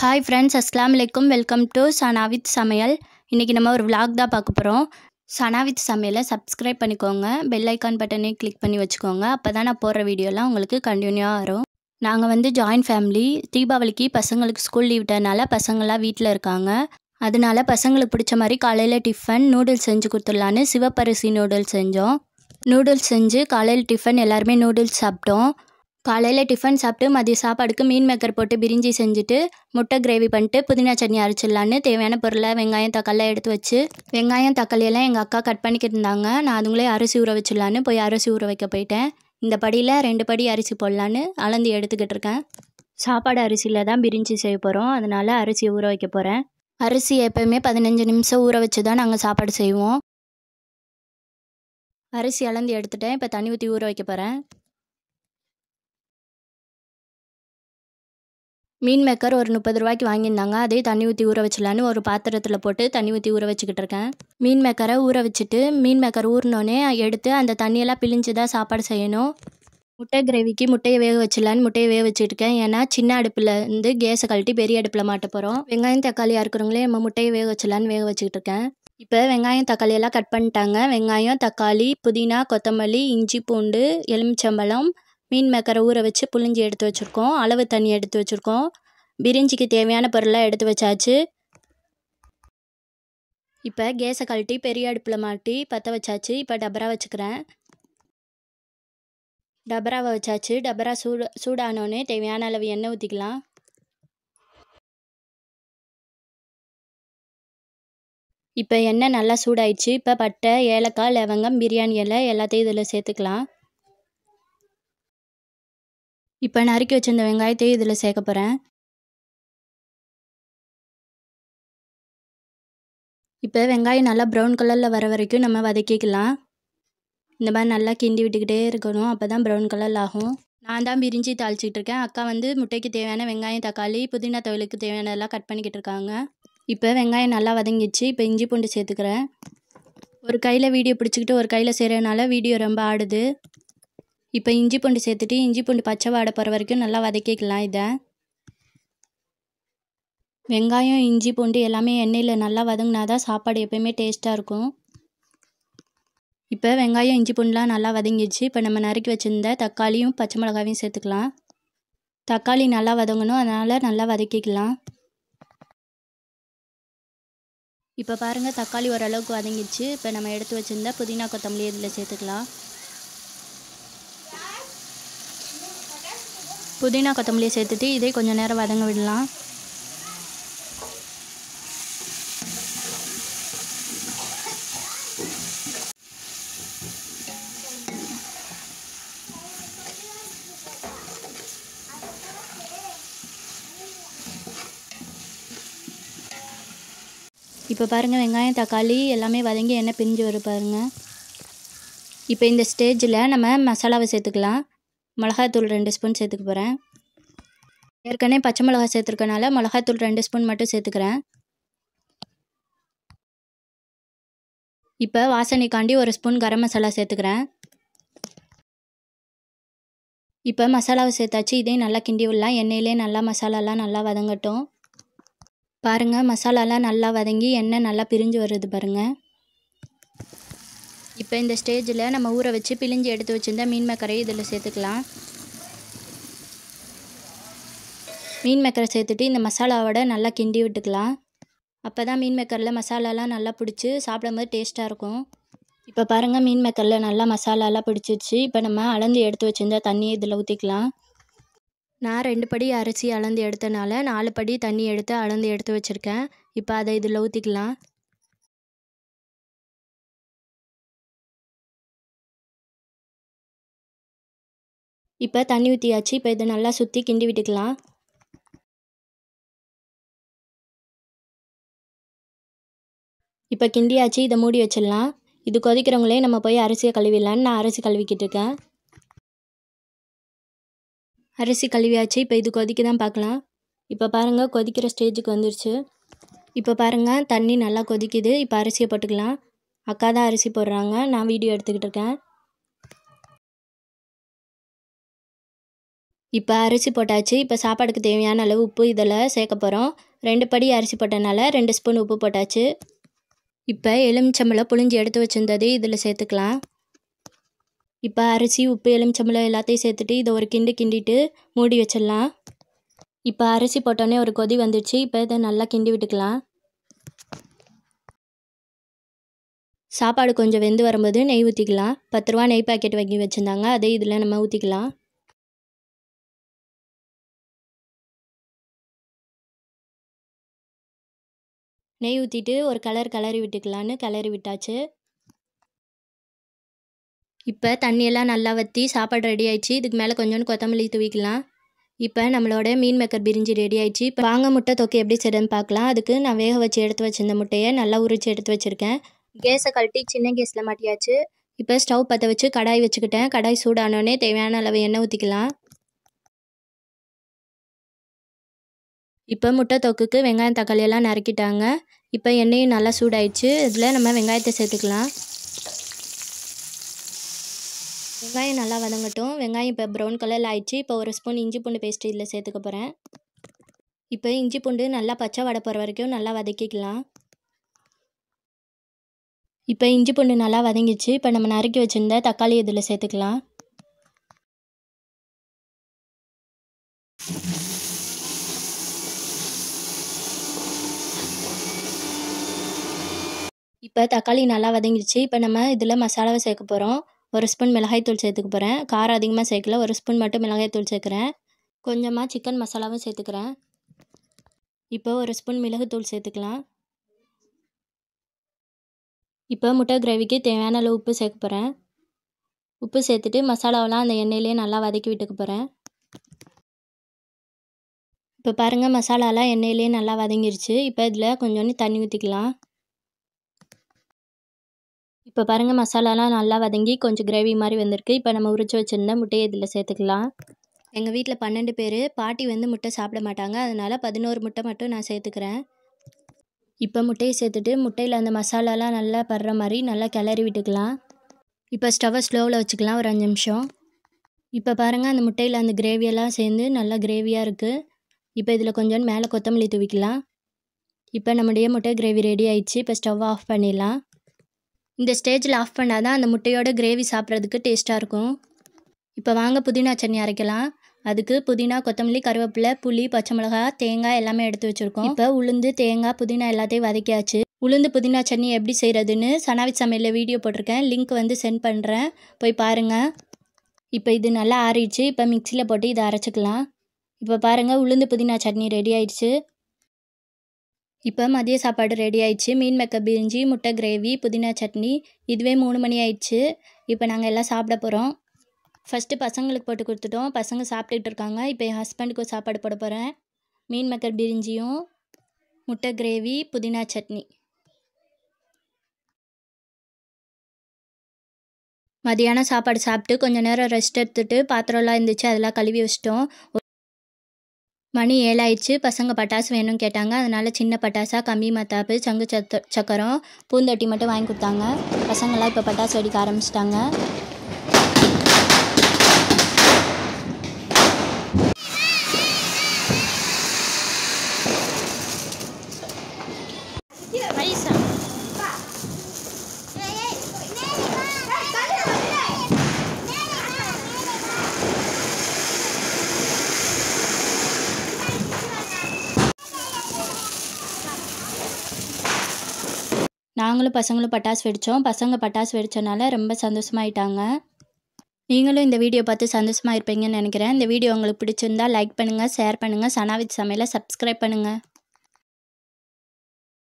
hi friends அஸ்லாம் வலைக்கும் welcome to சனாவித் சமையல் இன்றைக்கி நம்ம ஒரு vlog தான் பார்க்க போகிறோம் சனாவித் சமையலை சப்ஸ்கிரைப் பண்ணிக்கோங்க பெல் ஐக்கான் பட்டனை கிளிக் பண்ணி வச்சுக்கோங்க அப்போ தான் நான் போடுற வீடியோலாம் உங்களுக்கு கண்டினியூவாக வரும் நாங்கள் வந்து ஜாயின்ட் ஃபேமிலி தீபாவளிக்கு பசங்களுக்கு ஸ்கூல் லீவ் விட்டனால பசங்களாம் வீட்டில் இருக்காங்க அதனால பசங்களுக்கு பிடிச்ச மாதிரி காலையில் டிஃபன் நூடுல்ஸ் செஞ்சு கொடுத்துடலான்னு சிவப்பரிசி நூடுல்ஸ் செஞ்சோம் நூடுல்ஸ் செஞ்சு காலையில் டிஃபன் எல்லாருமே நூடுல்ஸ் சாப்பிட்டோம் காலையில் டிஃபன் சாப்பிட்டு மதிய சாப்பாடுக்கு மீன் மேக்கர் போட்டு பிரிஞ்சி செஞ்சுட்டு முட்டை கிரேவி பண்ணிட்டு புதினா சட்னி அரைச்சிடலான்னு தேவையான பொருளை வெங்காயம் தக்காளிலாம் எடுத்து வச்சு வெங்காயம் தக்காளி எல்லாம் எங்கள் அக்கா கட் பண்ணிக்கிட்டு இருந்தாங்க நான் அதுங்களே அரிசி ஊற வச்சிடலான்னு போய் அரிசி ஊற வைக்க போயிட்டேன் இந்த படியில் ரெண்டு படி அரிசி போடலான்னு அளந்து எடுத்துக்கிட்டு இருக்கேன் சாப்பாடு அரிசியில் தான் பிரிஞ்சி செய்ய போகிறோம் அதனால் அரிசி ஊற வைக்க போகிறேன் அரிசி எப்போயுமே பதினஞ்சு நிமிஷம் ஊற வச்சு தான் நாங்கள் சாப்பாடு செய்வோம் அரிசி அளந்து எடுத்துட்டேன் இப்போ தண்ணி ஊற்றி ஊற வைக்க போகிறேன் மீன் மேக்கர் ஒரு முப்பது ரூபாய்க்கு வாங்கியிருந்தாங்க அதே தண்ணி ஊற்றி ஊற வச்சிடலான்னு ஒரு பாத்திரத்தில் போட்டு தண்ணி ஊற்றி ஊற வச்சுக்கிட்டு இருக்கேன் மீன் மேக்கரை ஊற வச்சுட்டு மீன் மேக்கர் ஊறினோடனே எடுத்து அந்த தண்ணியெல்லாம் பிழிஞ்சு தான் சாப்பாடு செய்யணும் முட்டை கிரேவிக்கு முட்டையை வேக வச்சிடலான்னு முட்டையை வேக வச்சுருக்கேன் ஏன்னா சின்ன அடுப்பில் இருந்து கேஸை கழட்டி பெரிய அடுப்பில் மாட்ட போகிறோம் வெங்காயம் தக்காளியாக இருக்கிறவங்களே நம்ம முட்டையை வேக வச்சிடலான்னு வேக வச்சுக்கிட்டு இருக்கேன் இப்போ வெங்காயம் தக்காளி எல்லாம் கட் பண்ணிட்டாங்க வெங்காயம் தக்காளி புதினா கொத்தமல்லி இஞ்சி பூண்டு எலுமிச்சம்பழம் மீன் மேக்கரை ஊற வச்சு புளிஞ்சி எடுத்து வச்சுருக்கோம் அளவு தண்ணி எடுத்து வச்சுருக்கோம் பிரிஞ்சிக்கு தேவையான பொருளாக எடுத்து வச்சாச்சு இப்போ கேஸை கழட்டி பெரிய அடுப்பில் மாட்டி பற்ற வச்சாச்சு இப்போ டபரா வச்சுக்கிறேன் டபராவை வச்சாச்சு டபரா சூடு சூடானோடனே தேவையான அளவு எண்ணெய் ஊற்றிக்கலாம் இப்போ எண்ணெய் நல்லா சூடாயிடுச்சு இப்போ பட்டை ஏலக்காய் லவங்கம் பிரியாணி இலை எல்லாத்தையும் இதில் சேர்த்துக்கலாம் இப்போ நறுக்கி வச்சிருந்த வெங்காயத்தையும் இதில் சேர்க்க போகிறேன் இப்போ வெங்காயம் நல்லா ப்ரௌன் கலரில் வர வரைக்கும் நம்ம வதக்கிக்கலாம் இந்த மாதிரி நல்லா கிண்டி விட்டுக்கிட்டே இருக்கணும் அப்போ தான் ப்ரௌன் கலரில் ஆகும் நான் தான் பிரிஞ்சி தாளிச்சிட்டு இருக்கேன் அக்கா வந்து முட்டைக்கு தேவையான வெங்காயம் தக்காளி புதினா தொழிலுக்கு தேவையானதெல்லாம் கட் பண்ணிக்கிட்டு இருக்காங்க இப்போ வெங்காயம் நல்லா வதங்கிச்சு இப்போ இஞ்சி பூண்டு சேர்த்துக்கிறேன் ஒரு கையில் வீடியோ பிடிச்சிக்கிட்டு ஒரு கையில் செய்கிறனால வீடியோ ரொம்ப ஆடுது இப்போ இஞ்சி பூண்டு சேர்த்துட்டு இஞ்சி பூண்டு பச்சை வாடை போகிற வரைக்கும் நல்லா வதக்கிக்கலாம் இதை வெங்காயம் இஞ்சி பூண்டு எல்லாமே எண்ணெயில் நல்லா வதங்கினா தான் சாப்பாடு எப்போயுமே டேஸ்ட்டாக இருக்கும் இப்போ வெங்காயம் இஞ்சி பூண்டுலாம் நல்லா வதங்கிடுச்சு இப்போ நம்ம நறுக்கி வச்சுருந்த தக்காளியும் பச்சை மிளகாவையும் சேர்த்துக்கலாம் தக்காளி நல்லா வதங்கணும் அதனால் நல்லா வதக்கிக்கலாம் இப்போ பாருங்கள் தக்காளி ஓரளவுக்கு வதங்கிடுச்சு இப்போ நம்ம எடுத்து வச்சுருந்த புதினா கொத்தமல்லி இதில் சேர்த்துக்கலாம் புதினா கொத்தமல்லியை சேர்த்துட்டு இதே கொஞ்சம் நேரம் வதங்க விடலாம் இப்போ பாருங்கள் வெங்காயம் தக்காளி எல்லாமே வதங்கி எண்ணெய் பிரிஞ்சு வரும் பாருங்கள் இப்போ இந்த ஸ்டேஜில் நம்ம மசாலாவை சேர்த்துக்கலாம் மிளகாத்தூள் ரெண்டு ஸ்பூன் சேர்த்துக்க போகிறேன் ஏற்கனவே பச்சை மிளகாய் சேர்த்துருக்கனால மிளகாத்தூள் ரெண்டு ஸ்பூன் மட்டும் சேர்த்துக்கிறேன் இப்போ வாசனைக்காண்டி ஒரு ஸ்பூன் கரம் மசாலா சேர்த்துக்கிறேன் இப்போ மசாலாவை சேர்த்தாச்சு இதையும் நல்லா கிண்டி விடலாம் எண்ணெயிலே நல்லா மசாலாலாம் நல்லா வதங்கட்டும் பாருங்கள் மசாலாலாம் நல்லா வதங்கி எண்ணெய் நல்லா பிரிஞ்சு வருது பாருங்கள் இப்போ இந்த ஸ்டேஜில் நம்ம ஊற வச்சு பிழிஞ்சு எடுத்து வச்சுருந்த மீன் மேக்கரை இதில் சேர்த்துக்கலாம் மீன் மேக்கரை சேர்த்துட்டு இந்த மசாலாவோட நல்லா கிண்டி விட்டுக்கலாம் அப்போ தான் மீன் மேக்கரில் மசாலாலாம் நல்லா பிடிச்சி சாப்பிடும்போது டேஸ்ட்டாக இருக்கும் இப்போ பாருங்கள் மீன் மேக்கரில் நல்லா மசாலாலாம் பிடிச்சிருச்சு இப்போ நம்ம அளந்து எடுத்து வச்சுருந்த தண்ணியை இதில் ஊற்றிக்கலாம் நான் ரெண்டு படி அரிசி அளந்து எடுத்தனால நாலு படி தண்ணி எடுத்து அளந்து எடுத்து வச்சுருக்கேன் இப்போ அதை இதில் ஊற்றிக்கலாம் இப்போ தண்ணி ஊற்றியாச்சு இப்போ இதை நல்லா சுற்றி கிண்டி விட்டுக்கலாம் இப்போ கிண்டியாச்சு இதை மூடி வச்சிடலாம் இது கொதிக்கிறவங்களே நம்ம போய் அரிசியை கழுவிடலான்னு நான் அரிசி கழுவிக்கிட்டு இருக்கேன் அரிசி கழுவியாச்சு இப்போ இது கொதிக்க தான் பார்க்கலாம் இப்போ பாருங்கள் கொதிக்கிற ஸ்டேஜுக்கு வந்துருச்சு இப்போ பாருங்கள் தண்ணி நல்லா கொதிக்குது இப்போ அரிசியை போட்டுக்கலாம் அக்கா தான் அரிசி போடுறாங்க நான் வீடியோ எடுத்துக்கிட்டு இருக்கேன் இப்போ அரிசி போட்டாச்சு இப்போ சாப்பாடுக்கு தேவையான அளவு உப்பு இதில் சேர்க்க போகிறோம் ரெண்டு படி அரிசி போட்டனால ரெண்டு ஸ்பூன் உப்பு போட்டாச்சு இப்போ எலுமிச்சம்பழம் புளிஞ்சி எடுத்து வச்சுருந்தது இதில் சேர்த்துக்கலாம் இப்போ அரிசி உப்பு எலுமிச்சம்பழம் எல்லாத்தையும் சேர்த்துட்டு இதை ஒரு கிண்டு கிண்டிட்டு மூடி வச்சிடலாம் இப்போ அரிசி போட்டோன்னே ஒரு கொதி வந்துடுச்சு இப்போ இதை நல்லா கிண்டி விட்டுக்கலாம் சாப்பாடு கொஞ்சம் வெந்து வரும்போது நெய் ஊற்றிக்கலாம் பத்து ரூபா நெய் பாக்கெட் வாங்கி வச்சுருந்தாங்க அதே இதில் நம்ம ஊற்றிக்கலாம் நெய் ஊற்றிட்டு ஒரு கலர் கலரி விட்டுக்கலான்னு கிளறி விட்டாச்சு இப்போ தண்ணியெல்லாம் நல்லா வற்றி சாப்பாடு ரெடி ஆயிடுச்சு இதுக்கு மேலே கொஞ்சோண்டு கொத்தமல்லி தூவிக்கலாம் இப்போ நம்மளோட மீன் மேக்கர் பிரிஞ்சு ரெடி ஆயிடுச்சு இப்போ வாங்க முட்டை தொக்கை எப்படி செய்யறதுன்னு பார்க்கலாம் அதுக்கு நான் வேக வச்சு எடுத்து வச்சிருந்த முட்டையை நல்லா உரிச்சு எடுத்து வச்சுருக்கேன் கேஸை கழட்டி சின்ன கேஸில் மாட்டியாச்சு இப்போ ஸ்டவ் பற்ற வச்சு கடாய் வச்சுக்கிட்டேன் கடாய் சூடானோடனே தேவையான அளவு எண்ணெய் ஊற்றிக்கலாம் இப்போ முட்டை தொக்குக்கு வெங்காயம் தக்காளி எல்லாம் நறுக்கிட்டாங்க இப்போ எண்ணெயும் நல்லா சூடாயிடுச்சு இதில் நம்ம வெங்காயத்தை சேர்த்துக்கலாம் வெங்காயம் நல்லா வதங்கட்டும் வெங்காயம் இப்போ ப்ரௌன் கலரில் ஆயிடுச்சு இப்போ ஒரு ஸ்பூன் இஞ்சி பூண்டு பேஸ்ட் இதில் சேர்த்துக்க போகிறேன் இப்போ இஞ்சி பூண்டு நல்லா பச்சை வடை போகிற வரைக்கும் நல்லா வதக்கிக்கலாம் இப்போ இஞ்சி பூண்டு நல்லா வதங்கிச்சு இப்போ நம்ம நறுக்கி வச்சுருந்த தக்காளி இதில் சேர்த்துக்கலாம் இப்போ தக்காளி நல்லா வதங்கிடுச்சு இப்போ நம்ம இதில் மசாலாவை சேர்க்க போகிறோம் ஒரு ஸ்பூன் மிளகாய்த்தூள் சேர்த்துக்க போகிறேன் காரம் அதிகமாக சேர்க்கல ஒரு ஸ்பூன் மட்டும் மிளகாய்த்தூள் சேர்க்குறேன் கொஞ்சமாக சிக்கன் மசாலாவும் சேர்த்துக்கிறேன் இப்போ ஒரு ஸ்பூன் மிளகுத்தூள் சேர்த்துக்கலாம் இப்போ முட்டை கிரேவிக்கு தேவையான அளவு உப்பு சேர்க்க போகிறேன் உப்பு சேர்த்துட்டு மசாலாவெலாம் அந்த எண்ணெயிலே நல்லா வதக்கி விட்டுக்க போகிறேன் இப்போ பாருங்கள் மசாலாலாம் எண்ணெயிலே நல்லா வதங்கிருச்சு இப்போ இதில் கொஞ்சோண்டு தண்ணி ஊற்றிக்கலாம் இப்போ பாருங்கள் மசாலாலாம் நல்லா வதங்கி கொஞ்சம் கிரேவி மாதிரி வந்திருக்கு இப்போ நம்ம உரிச்சு வச்சுருந்த முட்டையை இதில் சேர்த்துக்கலாம் எங்கள் வீட்டில் பன்னெண்டு பேர் பாட்டி வந்து முட்டை சாப்பிட மாட்டாங்க அதனால் பதினோரு முட்டை மட்டும் நான் சேர்த்துக்கிறேன் இப்போ முட்டையை சேர்த்துட்டு முட்டையில் அந்த மசாலாலாம் நல்லா படுற மாதிரி நல்லா கிளறி விட்டுக்கலாம் இப்போ ஸ்டவ்வை ஸ்லோவில் வச்சுக்கலாம் ஒரு அஞ்சு நிமிஷம் இப்போ பாருங்கள் அந்த முட்டையில் அந்த கிரேவியெல்லாம் சேர்ந்து நல்லா கிரேவியாக இருக்குது இப்போ இதில் கொஞ்சம் மேலே கொத்தமல்லி தூவிக்கலாம் இப்போ நம்முடைய முட்டை கிரேவி ரெடி ஆயிடுச்சு இப்போ ஸ்டவ் ஆஃப் பண்ணிடலாம் இந்த ஸ்டேஜில் ஆஃப் பண்ணால் தான் அந்த முட்டையோட கிரேவி சாப்பிட்றதுக்கு டேஸ்ட்டாக இருக்கும் இப்போ வாங்க புதினா சட்னி அரைக்கலாம் அதுக்கு புதினா கொத்தமல்லி கருவேப்பிலை புளி பச்சை மிளகா தேங்காய் எல்லாமே எடுத்து வச்சுருக்கோம் இப்போ உளுந்து தேங்காய் புதினா எல்லாத்தையும் வதக்கியாச்சு உளுந்து புதினா சட்னி எப்படி செய்கிறதுன்னு சனாவி சமையலில் வீடியோ போட்டிருக்கேன் லிங்க் வந்து சென்ட் பண்ணுறேன் போய் பாருங்கள் இப்போ இது நல்லா ஆறிடுச்சு இப்போ மிக்சியில் போட்டு இதை அரைச்சிக்கலாம் இப்போ பாருங்கள் உளுந்து புதினா சட்னி ரெடி ஆயிடுச்சு இப்போ மதிய சாப்பாடு ரெடி ஆயிடுச்சு மீன் மெக்க பிரிஞ்சி முட்டை கிரேவி புதினா சட்னி இதுவே மூணு மணி ஆயிடுச்சு இப்போ நாங்கள் எல்லாம் சாப்பிட போகிறோம் ஃபஸ்ட்டு பசங்களுக்கு போட்டு கொடுத்துட்டோம் பசங்க சாப்பிட்டுட்டு இருக்காங்க இப்போ என் ஹஸ்பண்டுக்கு சாப்பாடு போட போகிறேன் மீன் மக்கள் பிரிஞ்சியும் முட்டை கிரேவி புதினா சட்னி மதியானம் சாப்பாடு சாப்பிட்டு கொஞ்சம் நேரம் ரெஸ்ட் எடுத்துட்டு பாத்திரம்லாம் இருந்துச்சு அதெல்லாம் கழுவி வச்சிட்டோம் மணி ஏழாயிடுச்சு பசங்க பட்டாசு வேணும்னு கேட்டாங்க அதனால சின்ன பட்டாசா கம்பி மத்தாப்பு சங்கு சத்த சக்கரம் பூந்தொட்டி மட்டும் வாங்கி கொடுத்தாங்க பசங்களாம் இப்போ பட்டாசு வெடிக்க ஆரம்பிச்சிட்டாங்க நாங்களும் பசங்களும் பட்டாசு வெடித்தோம் பசங்க பட்டாசு வெடித்தனால ரொம்ப சந்தோஷமாயிட்டாங்க நீங்களும் இந்த வீடியோ பார்த்து சந்தோஷமாக இருப்பீங்கன்னு நினைக்கிறேன் இந்த வீடியோ உங்களுக்கு பிடிச்சிருந்தா லைக் பண்ணுங்கள் ஷேர் பண்ணுங்கள் சனாவித் சமையலை சப்ஸ்கிரைப் பண்ணுங்கள்